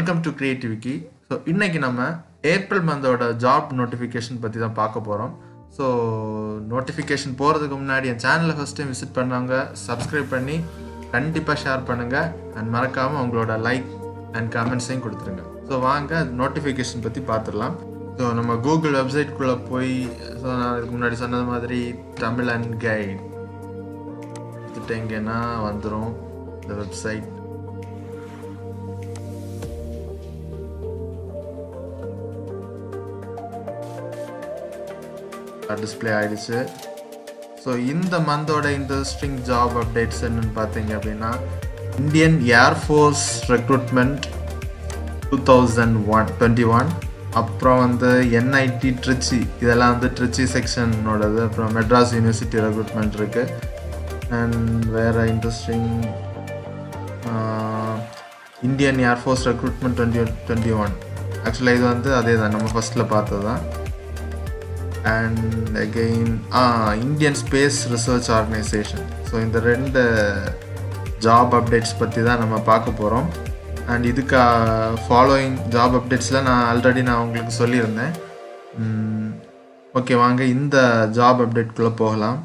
welcome to கிரியேட்டிவிக்கி so இன்னைக்கு நம்ம April மந்தோட job notification பற்றி தான் பார்க்க போகிறோம் ஸோ நோட்டிஃபிகேஷன் போகிறதுக்கு முன்னாடி என் சேனலை ஃபஸ்ட் டைம் விசிட் பண்ணவங்க சப்ஸ்கிரைப் பண்ணி கண்டிப்பாக ஷேர் பண்ணுங்கள் அண்ட் மறக்காமல் உங்களோட லைக் அண்ட் கமெண்ட்ஸையும் கொடுத்துருங்க ஸோ வாங்க நோட்டிஃபிகேஷன் பற்றி பார்த்துடலாம் ஸோ நம்ம கூகுள் வெப்சைட்குள்ளே போய் ஸோ நான் இதுக்கு முன்னாடி சொன்னது மாதிரி தமிழ் அண்ட் கைட் கொடுத்துட்டீங்கன்னா வந்துடும் இந்த வெப்சைட் டிஸ்பிளே ஆயிடுச்சு ஸோ இந்த மந்தோட இன்ட்ரெஸ்டிங் ஜாப் அப்டேட்ஸ் என்னன்னு பார்த்தீங்க அப்படின்னா Indian air force recruitment two thousand one twenty one அப்புறம் வந்து என்ஐடி ட்ரிச்சி இதெல்லாம் வந்து ட்ரிச்சி செக்ஷனோடது அப்புறம் மெட்ராஸ் யூனிவர்சிட்டி ரெக்ரூட்மெண்ட் இருக்குது அண்ட் வேறு interesting Indian air force recruitment twenty twenty one ஆக்சுவலாக இது வந்து அதே தான் நம்ம ஃபஸ்ட்டில் பார்த்தது தான் and again Indian space research organisation so இந்த ரெண்டு ஜாப் அப்டேட்ஸ் பற்றி தான் நம்ம பார்க்க போகிறோம் அண்ட் இதுக்கு ஃபாலோயிங் ஜாப் அப்டேட்ஸில் நான் ஆல்ரெடி நான் உங்களுக்கு சொல்லியிருந்தேன் ஓகே வாங்க இந்த ஜாப் அப்டேட்குள்ளே போகலாம்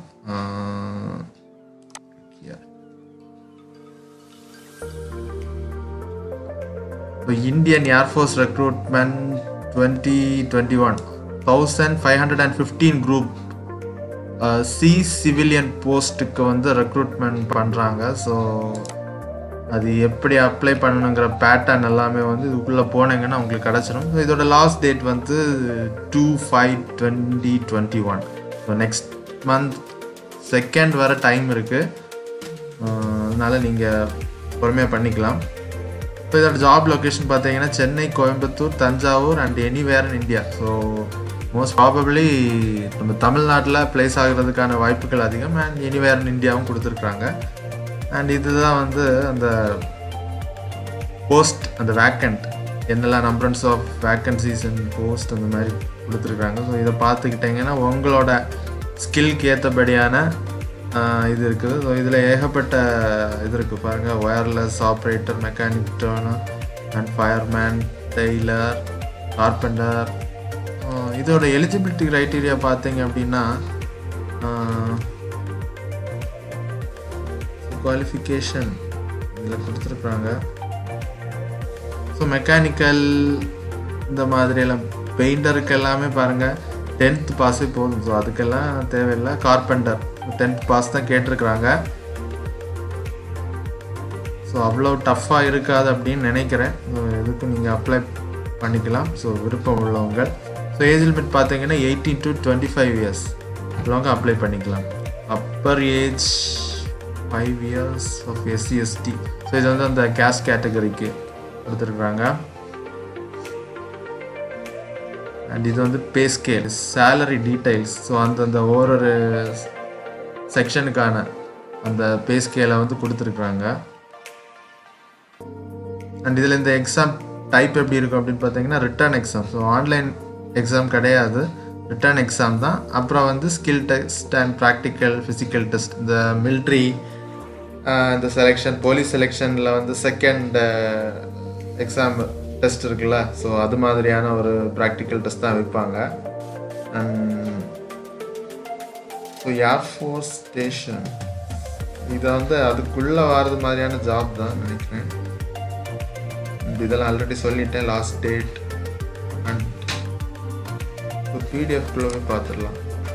Indian air force recruitment twenty twenty one thousand five hundred and fifteen group C civilian போஸ்ட்டுக்கு வந்து ரெக்ரூட்மெண்ட் பண்ணுறாங்க ஸோ அது எப்படி அப்ளை பண்ணணுங்கிற பேட்டர்ன் எல்லாமே வந்து இதுக்குள்ளே போனீங்கன்னா உங்களுக்கு கிடச்சிரும் ஸோ இதோட லாஸ்ட் டேட் வந்து two five twenty twenty one so next month second வர டைம் இருக்குது அதனால் நீங்கள் பொறுமையாக பண்ணிக்கலாம் இப்போ இதோட ஜாப் லொக்கேஷன் பார்த்தீங்கன்னா Chennai Coimbatore Thanjavur and anywhere in India so most probably நம்ம தமிழ்நாட்டில் பிளேஸ் ஆகிறதுக்கான வாய்ப்புகள் அதிகம் அண்ட் எனிவேர் இன் இந்தியாவும் கொடுத்துருக்குறாங்க அண்ட் இதுதான் வந்து அந்த போஸ்ட் அந்த வேக்கண்ட் என்னெல்லாம் numbers of vacancies and post அந்த மாதிரி கொடுத்துருக்குறாங்க ஸோ இதை பார்த்துக்கிட்டிங்கன்னா உங்களோட ஸ்கில்க்கு ஏற்றபடியான இது இருக்குது ஸோ இதில் ஏகப்பட்ட இது இருக்குது பாருங்கள் wireless operator mechanic turner and fireman tailor carpenter இதோட எலிஜிபிலிட்டி க்ரைட்டீரியா பார்த்தீங்க அப்படின்னா குவாலிஃபிகேஷன் இதில் கொடுத்துருக்குறாங்க ஸோ மெக்கானிக்கல் இந்த மாதிரியெல்லாம் பெயிண்டருக்கு எல்லாமே பாருங்கள் டென்த் பாஸே போதும் ஸோ அதுக்கெல்லாம் தேவையில்லை கார்பெண்டர் டென்த் பாஸ் தான் கேட்டிருக்கிறாங்க ஸோ அவ்வளோ டஃப்பாக இருக்காது அப்படின்னு நினைக்கிறேன் எதுக்கும் நீங்கள் அப்ளை பண்ணிக்கலாம் ஸோ விருப்பம் உள்ளவங்க ஸோ ஏஜ் லிமிட் பார்த்தீங்கன்னா eighteen to twenty five years உள்ளவங்க அப்ளை பண்ணிக்கலாம் upper age five years of SC ST so இது வந்து அந்த கேஸ் கேட்டகரிக்கு கொடுத்துருக்குறாங்க அண்ட் இது வந்து pay scale salary details so அந்தந்த ஒவ்வொரு செக்ஷனுக்கான அந்த பே ஸ்கேலை வந்து கொடுத்துருக்குறாங்க அண்ட் இதில் இந்த எக்ஸாம் டைப் எப்படி இருக்கும் அப்படின்னு பார்த்தீங்கன்னா written exam so online exam கிடையாது ரிட்டர்ன் எக்ஸாம் தான் அப்புறம் வந்து skill test and practical physical test இந்த மிலிட்ரி இந்த செலெக்ஷன் போலீஸ் செலெக்ஷனில் வந்து செகண்ட் எக்ஸாம் டெஸ்ட் இருக்குல்ல ஸோ அது மாதிரியான ஒரு ப்ராக்டிக்கல் டெஸ்ட் தான் வைப்பாங்க அண்ட் ஸோ ஏர்ஃபோர்ஸ் ஸ்டேஷன் இதை வந்து அதுக்குள்ளே வர்றது மாதிரியான ஜாப் தான் நினைக்கிறேன் இதெல்லாம் ஆல்ரெடி சொல்லிட்டேன் லாஸ்ட் டேட் அண்ட் பிடிஎஃப்குள்ளே பார்த்துடலாம்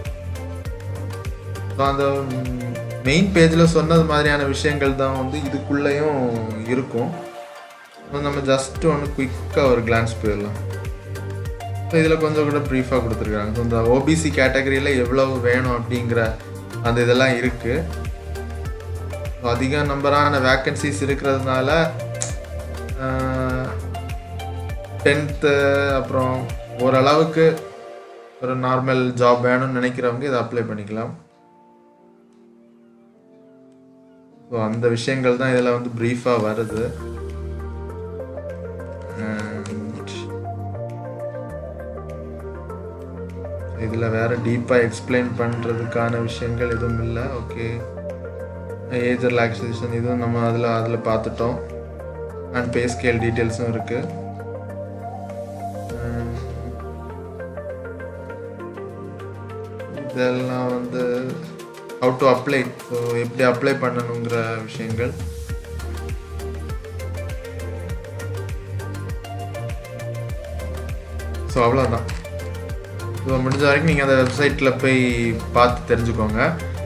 ஸோ அந்த மெயின் பேஜில் சொன்னது மாதிரியான விஷயங்கள் தான் வந்து இதுக்குள்ளேயும் இருக்கும் நம்ம ஜஸ்ட் ஒன்று குயிக்காக ஒரு கிளான்ஸ் போயிடலாம் ஸோ இதில் கொஞ்சம் கூட ப்ரீஃபாக கொடுத்துருக்காங்க ஸோ இந்த ஓபிசி கேட்டகரியில் எவ்வளவு வேணும் அப்படிங்கிற அந்த இதெல்லாம் இருக்குது ஸோ அதிக நம்பரான வேக்கன்சிஸ் இருக்கிறதுனால டென்த்து அப்புறம் ஓரளவுக்கு ஒரு நார்மல் ஜாப் வேணும்னு நினைக்கிறவங்க இதை அப்ளை பண்ணிக்கலாம் ஸோ அந்த விஷயங்கள் தான் இதில் வந்து ப்ரீஃபாக வருது இதில் வேறு டீப்பாக எக்ஸ்பிளைன் பண்ணுறதுக்கான விஷயங்கள் எதுவும் இல்லை ஓகே ஏஜ் ரிலாக்ஸேஷன் இதுவும் நம்ம அதில் அதில் பார்த்துட்டோம் அண்ட் பே ஸ்கேல் டீட்டெயில்ஸும் இருக்குது இதெல்லாம் வந்து ஹவு டு அப்ளை ஸோ எப்படி அப்ளை பண்ணணுங்கிற விஷயங்கள் ஸோ அவ்வளோதான் ஸோ முடிஞ்ச வரைக்கும் நீங்கள் அந்த வெப்சைட்டில் போய் பார்த்து தெரிஞ்சுக்கோங்க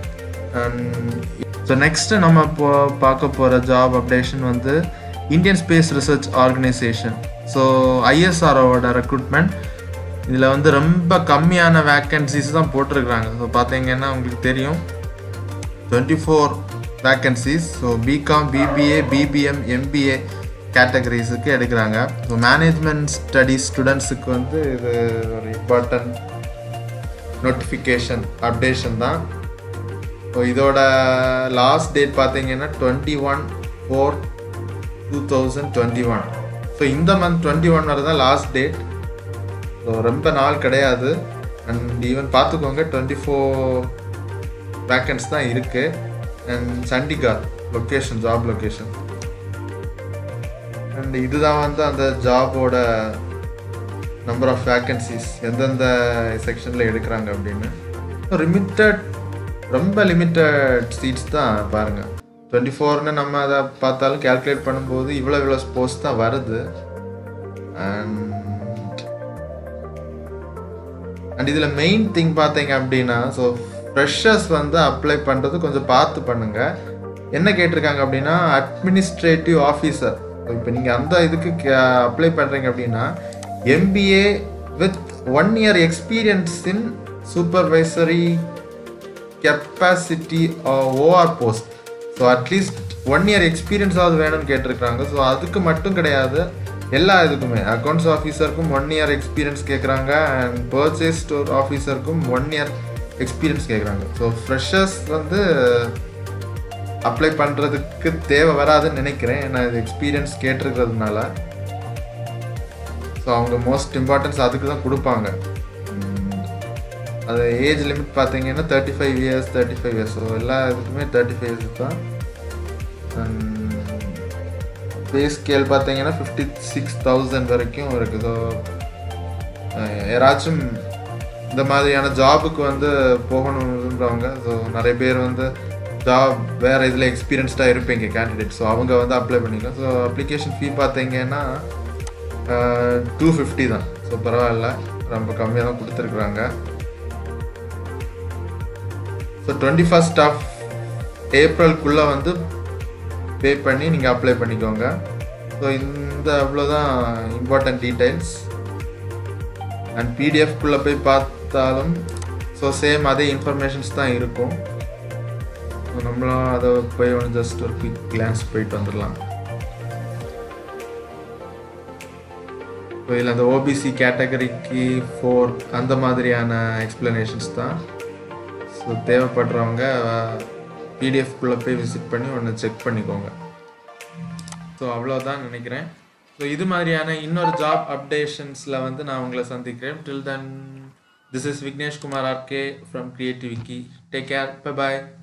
ஸோ நெக்ஸ்ட்டு நம்ம இப்போ பார்க்க போகிற ஜாப் அப்டேஷன் வந்து Indian space research organisation so ஐஎஸ்ஆர்ஓட ரெக்ரூட்மெண்ட் இதில் வந்து ரொம்ப கம்மியான வேக்கன்சிஸ் தான் போட்டிருக்கிறாங்க ஸோ பார்த்தீங்கன்னா உங்களுக்கு தெரியும் twenty four vacancies so BCom BBA BBM MBA கேட்டகரிஸுக்கு எடுக்கிறாங்க ஸோ மேனேஜ்மெண்ட் ஸ்டடீஸ் ஸ்டூடெண்ட்ஸுக்கு வந்து இது ஒரு இம்பார்ட்டன்ட் நோட்டிஃபிகேஷன் அப்டேஷன் தான் ஸோ இதோட லாஸ்ட் டேட் பார்த்தீங்கன்னா twenty one four two thousand twenty one so இந்த மந்த் டுவெண்ட்டி ஒன் வரை தான் லாஸ்ட் டேட் ஸோ ரொம்ப நாள் கிடையாது அண்ட் ஈவன் பார்த்துக்கோங்க டுவெண்ட்டி ஃபோர் வேக்கன்ஸ் தான் இருக்குது and Chandigarh location job location and இதுதான் வந்து அந்த ஜாபோட நம்பர் ஆஃப் வேக்கன்சிஸ் எந்தெந்த செக்ஷனில் எடுக்கிறாங்க அப்படின்னு லிமிட்டட் ரொம்ப லிமிட்டட் சீட்ஸ் தான் பாருங்கள் டுவெண்ட்டி ஃபோர்னு நம்ம அதை பார்த்தாலும் கேல்குலேட் பண்ணும்போது இவ்வளோ இவ்வளோ போஸ்ட் தான் வருது அண்ட் அண்ட் இதில் மெயின் திங் பார்த்தீங்க அப்படின்னா ஸோ ஃப்ரெஷர்ஸ் வந்து அப்ளை பண்ணுறது கொஞ்சம் பார்த்து பண்ணுங்க என்ன கேட்டிருக்காங்க அப்படின்னா அட்மினிஸ்ட்ரேட்டிவ் ஆஃபீஸர் இப்போ நீங்கள் அந்த இதுக்கு அப்ளை பண்ணுறீங்க அப்படின்னா MBA with one year experience in supervisory capacity OR post so at least one year எக்ஸ்பீரியன்ஸாவது வேணும்னு கேட்டிருக்காங்க ஸோ அதுக்கு மட்டும் கிடையாது எல்லா இதுக்குமே அக்கௌண்ட்ஸ் ஆஃபீஸருக்கும் ஒன் இயர் எக்ஸ்பீரியன்ஸ் கேட்குறாங்க அண்ட் பர்ச்சேஸ் ஸ்டோர் ஆஃபீஸருக்கும் ஒன் இயர் எக்ஸ்பீரியன்ஸ் கேட்குறாங்க ஸோ ஃப்ரெஷர்ஸ் வந்து அப்ளை பண்ணுறதுக்கு தேவை வராதுன்னு நினைக்கிறேன் ஏன்னா இது எக்ஸ்பீரியன்ஸ் கேட்டிருக்கிறதுனால ஸோ அவங்க மோஸ்ட் இம்பார்ட்டன்ஸ் அதுக்கு தான் கொடுப்பாங்க அது ஏஜ் லிமிட் பார்த்தீங்கன்னா thirty five years thirty five years so எல்லா இதுக்குமே தேர்ட்டி ஃபைவ் இயர்ஸ் தான் பே ஸ்கேல் பார்த்தீங்கன்னா ஃபிஃப்டி சிக்ஸ் தௌசண்ட் வரைக்கும் இருக்குது ஸோ யாராச்சும் இந்த மாதிரியான ஜாபுக்கு வந்து போகணுன்றவங்க ஸோ நிறைய பேர் வந்து ஜாப் வேறு இதில் எக்ஸ்பீரியன்ஸ்டாக இருப்பீங்க கேண்டிடேட் ஸோ அவங்க வந்து அப்ளை பண்ணிக்கலாம் ஸோ அப்ளிகேஷன் ஃபீ பார்த்தீங்கன்னா டூ ஃபிஃப்டி தான் ஸோ பரவாயில்ல ரொம்ப கம்மியாக தான் கொடுத்துருக்குறாங்க ஸோ டுவெண்ட்டி ஃபஸ்ட் ஆஃப் ஏப்ரல்குள்ளே வந்து பே பண்ணி நீங்கள் அப்ளை பண்ணிக்கோங்க ஸோ இந்த அவ்வளோதான் இம்பார்ட்டன்ட் டீட்டெயில்ஸ் அண்ட் பிடிஎஃப்குள்ளே போய் பார்த்தாலும் ஸோ சேம் அதே இன்ஃபர்மேஷன்ஸ் தான் இருக்கும் ஸோ நம்மளும் அதை போய் ஒன்று ஜஸ்ட் ஒரு குயிக் கிளான்ஸ் போயிட்டு வந்துடலாம் ஸோ இதில் அந்த ஓபிசி கேட்டகரிக்கு ஃபோர் அந்த மாதிரியான எக்ஸ்பிளனேஷன்ஸ் தான் ஸோ தேவைப்படுறவங்க பிடிஎஃப்குள்ளே போய் விசிட் பண்ணி ஒன்று செக் பண்ணிக்கோங்க ஸோ அவ்வளோதான் நினைக்கிறேன் ஸோ இது மாதிரியான இன்னொரு ஜாப் அப்டேஷன்ஸில் வந்து நான் உங்களை சந்திக்கிறேன் till then this is Vignesh Kumar RK from Creativiki take care bye bye